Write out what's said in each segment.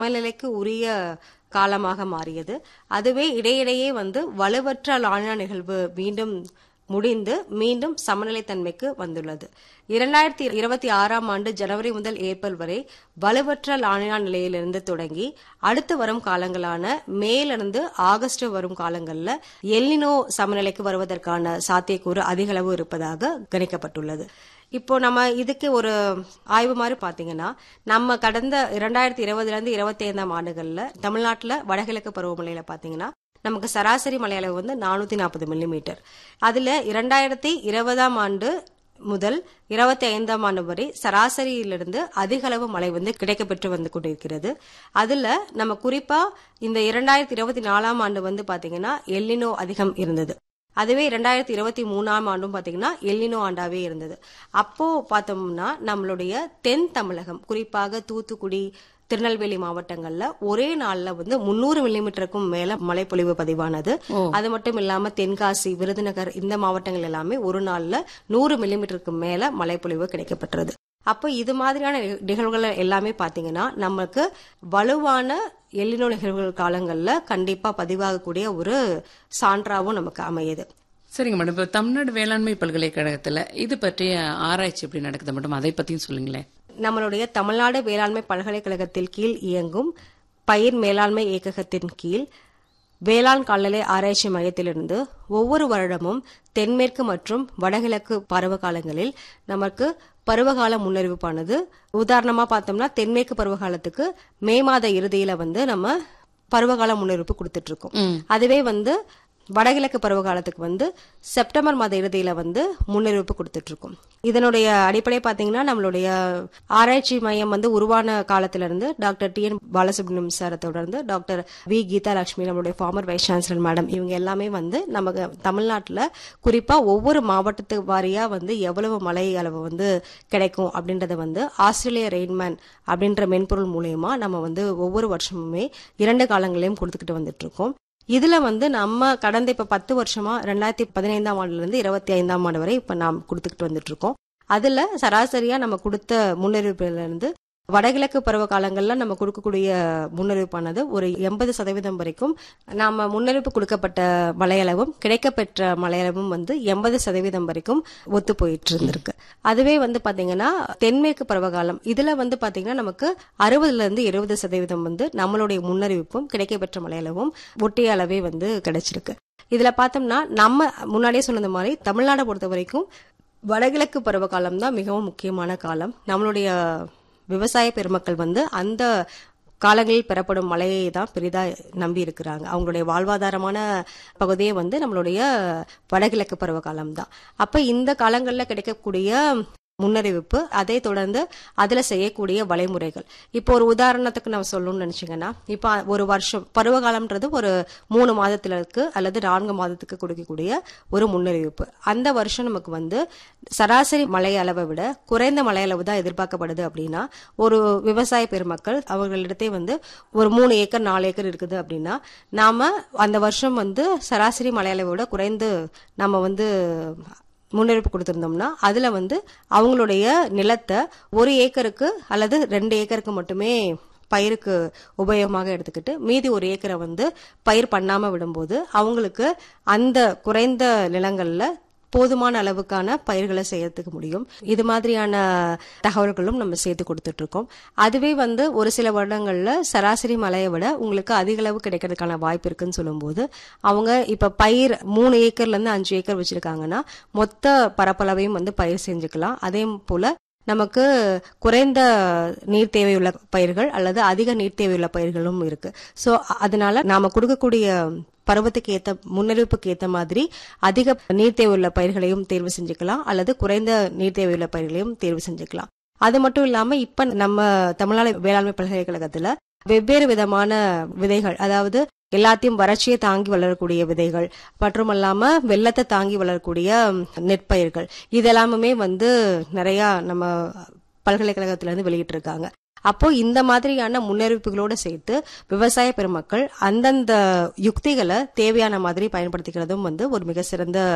சமநிலைக்கு உரிய காலமாக மாறியது அதுவே இடையிடையே வந்து வலுவற்ற லானினா நிகழ்வு மீண்டும் முடிந்து மீண்டும் சமநிலைத்தன்மைக்கு வந்துள்ளது இரண்டாயிரத்தி இருபத்தி ஆறாம் ஆண்டு ஜனவரி முதல் ஏப்ரல் வரை வலுவற்ற லானினா நிலையிலிருந்து தொடங்கி அடுத்து வரும் காலங்களான மேலிருந்து ஆகஸ்ட் வரும் காலங்கள்ல எல்லினோ சமநிலைக்கு வருவதற்கான சாத்தியக்கூறு அதிக அளவு இருப்பதாக கணிக்கப்பட்டுள்ளது இப்போ நம்ம இதுக்கு ஒரு ஆய்வு மாதிரி பாத்தீங்கன்னா நம்ம கடந்த இரண்டாயிரத்தி இருபதுல இருந்து இருபத்தி ஐந்தாம் ஆண்டுகள்ல தமிழ்நாட்டுல வடகிழக்கு பருவமழையில பாத்தீங்கன்னா நமக்கு சராசரி மழை அளவு வந்து நானூத்தி நாற்பது மில்லிமீட்டர் அதுல இரண்டாயிரத்தி இருபதாம் ஆண்டு முதல் இருபத்தி ஐந்தாம் ஆண்டு வரை சராசரியிலிருந்து அதிக அளவு மழை வந்து கிடைக்கப்பெற்று வந்து கொண்டிருக்கிறது அதுல நம்ம குறிப்பா இந்த இரண்டாயிரத்தி இருபத்தி நாலாம் ஆண்டு வந்து பாத்தீங்கன்னா எல்லினோ அதிகம் இருந்தது அதுவே இரண்டாயிரத்தி இருபத்தி மூணாம் ஆண்டும் பாத்தீங்கன்னா எல்லினோ ஆண்டாவே இருந்தது அப்போ பார்த்தோம்னா நம்மளுடைய தென் தமிழகம் குறிப்பாக தூத்துக்குடி திருநெல்வேலி மாவட்டங்கள்ல ஒரே நாள்ல வந்து முன்னூறு மில்லிமீட்டருக்கும் மேல மழைப்பொழிவு பதிவானது அது மட்டும் இல்லாம தென்காசி விருதுநகர் இந்த மாவட்டங்கள் எல்லாமே ஒரு நாள்ல நூறு மில்லிமீட்டருக்கு மேல மழைப்பொழிவு கிடைக்கப்பெற்றது அப்போ இது மாதிரியான நிகழ்வுகள் எல்லாமே பாத்தீங்கன்னா நமக்கு வலுவான எல்லினோ நிகழ்வுகள் காலங்கள்ல கண்டிப்பா பதிவாகக்கூடிய ஒரு சான்றாவும் நமக்கு அமையுது சரிங்க மேடம் இப்போ தமிழ்நாடு வேளாண்மை பல்கலைக்கழகத்துல இது பற்றிய ஆராய்ச்சி எப்படி நடக்குது மேடம் அதை பத்தியும் சொல்லுங்களேன் நம்மளுடைய தமிழ்நாடு வேளாண்மை பல்கலைக்கழகத்தில் கீழ் இயங்கும் பயிர் மேலாண்மை இயக்ககத்தின் கீழ் வேளாண் கால்நிலை ஆராய்ச்சி மையத்திலிருந்து ஒவ்வொரு வருடமும் தென்மேற்கு மற்றும் வடகிழக்கு பருவகாலங்களில் நமக்கு பருவகால முன்னறிவிப்பானது உதாரணமா பார்த்தோம்னா தென்மேற்கு பருவகாலத்துக்கு மே மாத இறுதியில வந்து நம்ம பருவகால முன்னறிவிப்பு கொடுத்துட்டு இருக்கோம் அதுவே வந்து வடகிழக்கு பருவகாலத்துக்கு வந்து செப்டம்பர் மாத இறுதியில வந்து முன்னறிவிப்பு கொடுத்துட்டு இருக்கோம் இதனுடைய அடிப்படை பாத்தீங்கன்னா நம்மளுடைய ஆராய்ச்சி மையம் வந்து உருவான காலத்துல இருந்து டாக்டர் டி என் பாலசுப்ரமணியம் சாரை தொடர்ந்து டாக்டர் வி கீதா லட்சுமி நம்மளுடைய ஃபார்மர் வைஸ் சான்சலர் மேடம் இவங்க எல்லாமே வந்து நமக்கு தமிழ்நாட்டுல குறிப்பா ஒவ்வொரு மாவட்டத்து வாரியா வந்து எவ்வளவு மழை அளவு வந்து கிடைக்கும் அப்படின்றத வந்து ஆஸ்திரேலிய ரெயின்மேன் அப்படின்ற மென்பொருள் மூலயமா நம்ம வந்து ஒவ்வொரு வருஷமுமே இரண்டு காலங்களையும் கொடுத்துக்கிட்டு வந்துட்டு இருக்கோம் இதுல வந்து நம்ம கடந்த இப்ப பத்து வருஷமா ரெண்டாயிரத்தி பதினைந்தாம் ஆண்டுல இருந்து இருபத்தி ஐந்தாம் ஆண்டு வரை இப்ப நாம் கொடுத்துக்கிட்டு வந்துட்டு இருக்கோம் அதுல சராசரியா நம்ம கொடுத்த முன்னறிவிப்புல இருந்து வடகிழக்கு பருவ காலங்கள்ல நம்ம கொடுக்கக்கூடிய முன்னறிவிப்பானது ஒரு எண்பது சதவீதம் வரைக்கும் நாம முன்னறிவிப்பு கொடுக்கப்பட்ட மழையளவும் கிடைக்கப்பெற்ற மழையளவும் வந்து எண்பது சதவீதம் வரைக்கும் ஒத்து போயிட்டு இருந்திருக்கு அதுவே வந்து பாத்தீங்கன்னா தென்மேற்கு பருவகாலம் இதுல வந்து பாத்தீங்கன்னா நமக்கு அறுபதுல இருந்து எழுபது சதவீதம் வந்து நம்மளுடைய முன்னறிவிப்பும் கிடைக்கப்பெற்ற மழையளவும் ஒட்டிய அளவே வந்து கிடைச்சிருக்கு இதுல பார்த்தோம்னா நம்ம முன்னாடியே சொன்னது மாதிரி தமிழ்நாடை பொறுத்த வரைக்கும் வடகிழக்கு பருவகாலம் தான் மிகவும் முக்கியமான காலம் நம்மளுடைய விவசாய பெருமக்கள் வந்து அந்த காலங்களில் பெறப்படும் மழையை தான் பெரிதா நம்பி இருக்கிறாங்க அவங்களுடைய வாழ்வாதாரமான பகுதியே வந்து நம்மளுடைய வடகிழக்கு பருவகாலம் தான் அப்ப இந்த காலங்களில் கிடைக்கக்கூடிய முன்னறிவிப்பு அதை தொடர்ந்து அதுல செய்யக்கூடிய வழிமுறைகள் இப்போ ஒரு உதாரணத்துக்கு நான் சொல்லணும்னு நினைச்சீங்கன்னா இப்போ ஒரு வருஷம் பருவகாலம்ன்றது ஒரு மூணு மாதத்துல இருக்கு அல்லது நான்கு மாதத்துக்கு கொடுக்கக்கூடிய ஒரு முன்னறிவிப்பு அந்த வருஷம் நமக்கு வந்து சராசரி மழை அளவை விட குறைந்த மழை அளவு தான் எதிர்பார்க்கப்படுது அப்படின்னா ஒரு விவசாய பெருமக்கள் அவர்களிடத்தே வந்து ஒரு மூணு ஏக்கர் நாலு ஏக்கர் இருக்குது அப்படின்னா நாம அந்த வருஷம் வந்து சராசரி மழை அளவை விட குறைந்து நம்ம வந்து முன்னெடுப்பு கொடுத்திருந்தோம்னா அதுல வந்து அவங்களுடைய நிலத்தை ஒரு ஏக்கருக்கு அல்லது ரெண்டு ஏக்கருக்கு மட்டுமே பயிருக்கு உபயோகமாக எடுத்துக்கிட்டு மீதி ஒரு ஏக்கரை வந்து பயிர் பண்ணாம விடும்போது அவங்களுக்கு அந்த குறைந்த நிலங்கள்ல போதுமான அளவுக்கான பயிர்களை செய்யறதுக்கு முடியும் இது மாதிரியான தகவல்களும் நம்ம சேர்த்து கொடுத்துட்டு இருக்கோம் அதுவே வந்து ஒரு சில வருடங்கள்ல சராசரி மழையை விட உங்களுக்கு அதிக அளவு கிடைக்கிறதுக்கான வாய்ப்பு இருக்குன்னு சொல்லும்போது அவங்க இப்ப பயிர் மூணு ஏக்கர்ல இருந்து அஞ்சு ஏக்கர் வச்சிருக்காங்கன்னா மொத்த பரப்பளவையும் வந்து பயிர் செஞ்சுக்கலாம் அதே போல நமக்கு குறைந்த நீர் தேவையுள்ள பயிர்கள் அல்லது அதிக நீர் தேவையுள்ள பயிர்களும் இருக்கு ஸோ அதனால நாம கொடுக்கக்கூடிய பருவத்துக்கு ஏத்த முன்னறிவிப்புக்கு ஏத்த மாதிரி அதிக நீர் தேவையுள்ள பயிர்களையும் தேர்வு செஞ்சுக்கலாம் அல்லது குறைந்த நீர் தேவையுள்ள பயிர்களையும் தேர்வு செஞ்சுக்கலாம் அது மட்டும் இல்லாம இப்ப நம்ம தமிழ்நாடு வேளாண்மை பல்கலைக்கழகத்துல வெவ்வேறு விதமான விதைகள் அதாவது எல்லாத்தையும் வறட்சியை தாங்கி வளரக்கூடிய விதைகள் மற்றும் இல்லாம வெள்ளத்தை தாங்கி வளரக்கூடிய நெற்பயிர்கள் இதெல்லாமுமே வந்து நிறைய நம்ம பல்கலைக்கழகத்துல இருந்து வெளியிட்டு இருக்காங்க அப்போ இந்த மாதிரியான முன்னறிவிப்புகளோட சேர்த்து விவசாய பெருமக்கள் அந்தந்த யுக்திகளை தேவையான மாதிரி பயன்படுத்திக்கிறதும் வந்து ஒரு மிக சிறந்த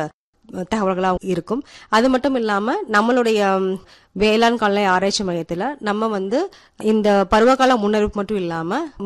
தகவல்களா இருக்கும் அது மட்டும் இல்லாம நம்மளுடைய ம், வேளாண் கால்நடை ஆராய்ச்சி மையத்துல நம்ம வந்து இந்த பருவகால முன்னறிவிப்பு மட்டும் இல்லாம